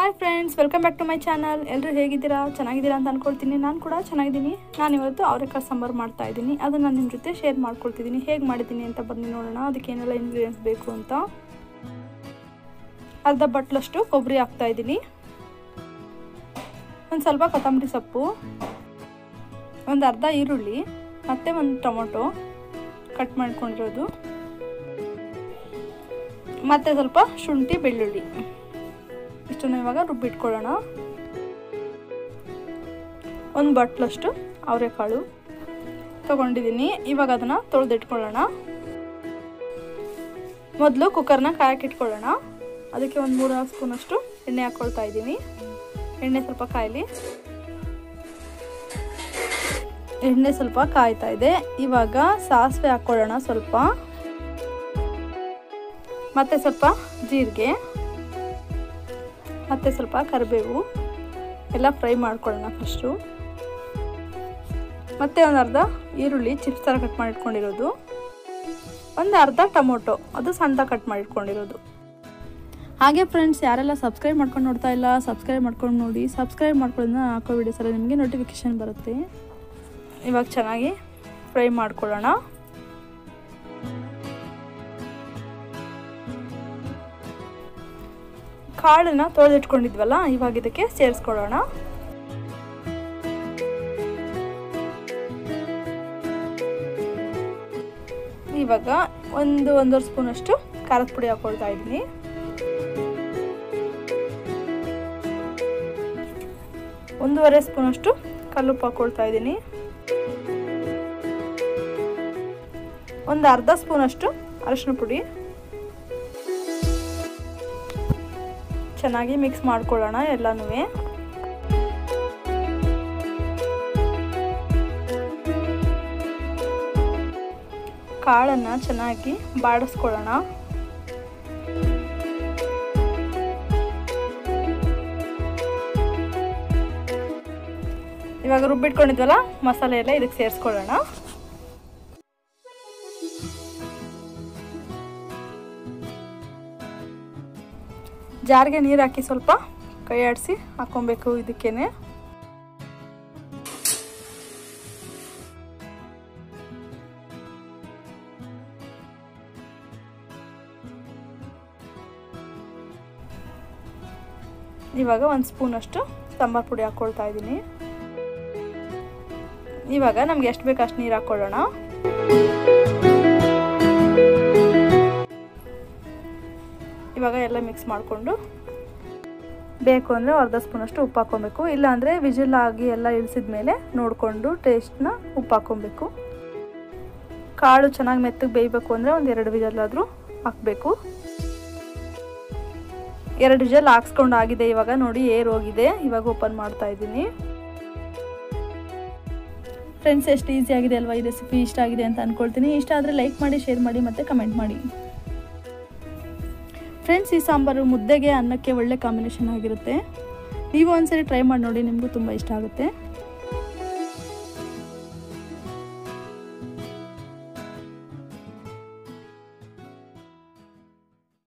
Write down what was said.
hi friends welcome back to my channel ಎಲ್ಲರೂ ಹೇಗಿದ್ದೀರಾ ಚೆನ್ನಾಗಿದ್ದೀರಾ ಅಂತ ಅನ್ಕೊಳ್ತೀನಿ ನಾನು ಕೂಡ ಚೆನ್ನಾಗಿದ್ದೀನಿ ನಾನು ಇವತ್ತು ಅವರೆಕಾಳು ಸಾಂಬಾರು ಮಾಡ್ತಾ ಇದ್ದೀನಿ ಅದನ್ನು ನಾನು ನಿಮ್ಮ ಜೊತೆ ಶೇರ್ ಮಾಡ್ಕೊಳ್ತಿದ್ದೀನಿ ಹೇಗೆ ಮಾಡಿದ್ದೀನಿ ಅಂತ ಬನ್ನಿ ನೋಡೋಣ ಅದಕ್ಕೆ ಏನೆಲ್ಲ ಇಂಗ್ರೀಡಿಯೆಂಟ್ಸ್ ಬೇಕು ಅಂತ ಅರ್ಧ ಬಟ್ಲಷ್ಟು ಕೊಬ್ಬರಿ ಹಾಕ್ತಾ ಇದ್ದೀನಿ ಒಂದು ಸ್ವಲ್ಪ ಕೊತ್ತಂಬರಿ ಸೊಪ್ಪು ಒಂದು ಅರ್ಧ ಈರುಳ್ಳಿ ಮತ್ತು ಒಂದು ಟೊಮೊಟೊ ಕಟ್ ಮಾಡ್ಕೊಂಡಿರೋದು ಮತ್ತು ಸ್ವಲ್ಪ ಶುಂಠಿ ಬೆಳ್ಳುಳ್ಳಿ ಇಷ್ಟನ್ನು ಇವಾಗ ರುಬ್ಬಿಟ್ಕೊಳ್ಳೋಣ ಒಂದು ಬಟ್ಲಷ್ಟು ಅವರೆಕಾಳು ತೊಗೊಂಡಿದ್ದೀನಿ ಇವಾಗ ಅದನ್ನು ತೊಳೆದಿಟ್ಕೊಳ್ಳೋಣ ಮೊದಲು ಕುಕ್ಕರ್ನ ಕಾಯಕ್ಕಿಟ್ಕೊಳ್ಳೋಣ ಅದಕ್ಕೆ ಒಂದು ಮೂರು ನಾಲ್ಕು ಸ್ಪೂನಷ್ಟು ಎಣ್ಣೆ ಹಾಕ್ಕೊಳ್ತಾ ಇದ್ದೀನಿ ಎಣ್ಣೆ ಸ್ವಲ್ಪ ಕಾಯಲಿ ಎಣ್ಣೆ ಸ್ವಲ್ಪ ಕಾಯ್ತಾ ಇದೆ ಇವಾಗ ಸಾಸಿವೆ ಹಾಕ್ಕೊಳ್ಳೋಣ ಸ್ವಲ್ಪ ಮತ್ತು ಸ್ವಲ್ಪ ಜೀರಿಗೆ ಮತ್ತು ಸ್ವಲ್ಪ ಕರಿಬೇವು ಎಲ್ಲ ಫ್ರೈ ಮಾಡ್ಕೊಳ್ಳೋಣ ಫಸ್ಟು ಮತ್ತು ಒಂದು ಅರ್ಧ ಈರುಳ್ಳಿ ಚಿಪ್ಸ್ ಥರ ಕಟ್ ಮಾಡಿಟ್ಕೊಂಡಿರೋದು ಒಂದು ಅರ್ಧ ಟೊಮೊಟೊ ಅದು ಸಣ್ಣದಾಗಿ ಕಟ್ ಮಾಡಿಟ್ಕೊಂಡಿರೋದು ಹಾಗೆ ಫ್ರೆಂಡ್ಸ್ ಯಾರೆಲ್ಲ ಸಬ್ಸ್ಕ್ರೈಬ್ ಮಾಡ್ಕೊಂಡು ನೋಡ್ತಾ ಇಲ್ಲ ಸಬ್ಸ್ಕ್ರೈಬ್ ಮಾಡ್ಕೊಂಡು ನೋಡಿ ಸಬ್ಸ್ಕ್ರೈಬ್ ಮಾಡ್ಕೊಳ್ಳೋದನ್ನ ಹಾಕೋ ವಿಡಿಯೋಸ್ ಎಲ್ಲ ನಿಮಗೆ ನೋಟಿಫಿಕೇಷನ್ ಬರುತ್ತೆ ಇವಾಗ ಚೆನ್ನಾಗಿ ಫ್ರೈ ಮಾಡ್ಕೊಳ್ಳೋಣ ಕಾಳನ್ನ ತೊಳೆದಿಟ್ಕೊಂಡಿದ್ವಲ್ಲ ಇವಾಗ ಇದಕ್ಕೆ ಸೇರಿಸ್ಕೊಳ್ಳೋಣ ಇವಾಗ ಒಂದು ಒಂದೂವರೆ ಸ್ಪೂನಷ್ಟು ಖಾರದ ಪುಡಿ ಹಾಕೊಳ್ತಾ ಇದ್ದೀನಿ ಒಂದೂವರೆ ಸ್ಪೂನಷ್ಟು ಕಲ್ಲುಪ್ಪು ಹಾಕೊಳ್ತಾ ಇದ್ದೀನಿ ಒಂದು ಅರ್ಧ ಸ್ಪೂನಷ್ಟು ಅರಿಶಿನ ಪುಡಿ ಚೆನ್ನಾಗಿ ಮಿಕ್ಸ್ ಮಾಡ್ಕೊಳ್ಳೋಣ ಎಲ್ಲನೂ ಕಾಳನ್ನು ಚೆನ್ನಾಗಿ ಬಾಡಿಸ್ಕೊಳ್ಳೋಣ ಇವಾಗ ರುಬ್ಬಿಟ್ಕೊಂಡಿದ್ವಲ್ಲ ಮಸಾಲೆ ಎಲ್ಲ ಇದಕ್ಕೆ ಸೇರಿಸ್ಕೊಳ್ಳೋಣ ಜಾರ್ಗೆ ನೀರು ಹಾಕಿ ಸ್ವಲ್ಪ ಕೈ ಆಡಿಸಿ ಹಾಕೊಬೇಕು ಇದಕ್ಕೇನೆ ಇವಾಗ ಒಂದು ಸ್ಪೂನಷ್ಟು ಸಾಂಬಾರು ಪುಡಿ ಹಾಕ್ಕೊಳ್ತಾ ಇದ್ದೀನಿ ಇವಾಗ ನಮ್ಗೆ ಎಷ್ಟು ಬೇಕು ಅಷ್ಟು ನೀರು ಹಾಕ್ಕೊಳ್ಳೋಣ ಇವಾಗ ಎಲ್ಲ ಮಿಕ್ಸ್ ಮಾಡಿಕೊಂಡು ಬೇಕು ಅಂದರೆ ಅರ್ಧ ಸ್ಪೂನಷ್ಟು ಉಪ್ಪು ಹಾಕ್ಕೊಬೇಕು ಇಲ್ಲಾಂದರೆ ವಿಜಿಲ್ ಆಗಿ ಎಲ್ಲ ಇಳಿಸಿದ ಮೇಲೆ ನೋಡಿಕೊಂಡು ಟೇಸ್ಟ್ನ ಉಪ್ಪು ಹಾಕ್ಕೊಬೇಕು ಕಾಳು ಚೆನ್ನಾಗಿ ಮೆತ್ತಗೆ ಬೇಯಬೇಕು ಅಂದರೆ ಒಂದು ಎರಡು ವಿಜಲ್ಲಾದರೂ ಹಾಕಬೇಕು ಎರಡು ವಿಜಲ್ ಹಾಕ್ಸ್ಕೊಂಡು ಆಗಿದೆ ಇವಾಗ ನೋಡಿ ಏರ್ ಹೋಗಿದೆ ಇವಾಗ ಓಪನ್ ಮಾಡ್ತಾ ಇದ್ದೀನಿ ಫ್ರೆಂಡ್ಸ್ ಎಷ್ಟು ಈಸಿ ಆಗಿದೆ ಅಲ್ವಾ ಈ ರೆಸಿಪಿ ಇಷ್ಟ ಆಗಿದೆ ಅಂತ ಅಂದ್ಕೊಳ್ತೀನಿ ಇಷ್ಟ ಆದರೆ ಲೈಕ್ ಮಾಡಿ ಶೇರ್ ಮಾಡಿ ಮತ್ತು ಕಮೆಂಟ್ ಮಾಡಿ ಫ್ರೆಂಡ್ಸ್ ಈ ಸಾಂಬಾರು ಮುದ್ದೆಗೆ ಅನ್ನಕ್ಕೆ ಒಳ್ಳೆ ಕಾಂಬಿನೇಷನ್ ಆಗಿರುತ್ತೆ ನೀವು ಒಂದ್ಸರಿ ಟ್ರೈ ಮಾಡಿ ನೋಡಿ ನಿಮಗೂ ತುಂಬ ಇಷ್ಟ ಆಗುತ್ತೆ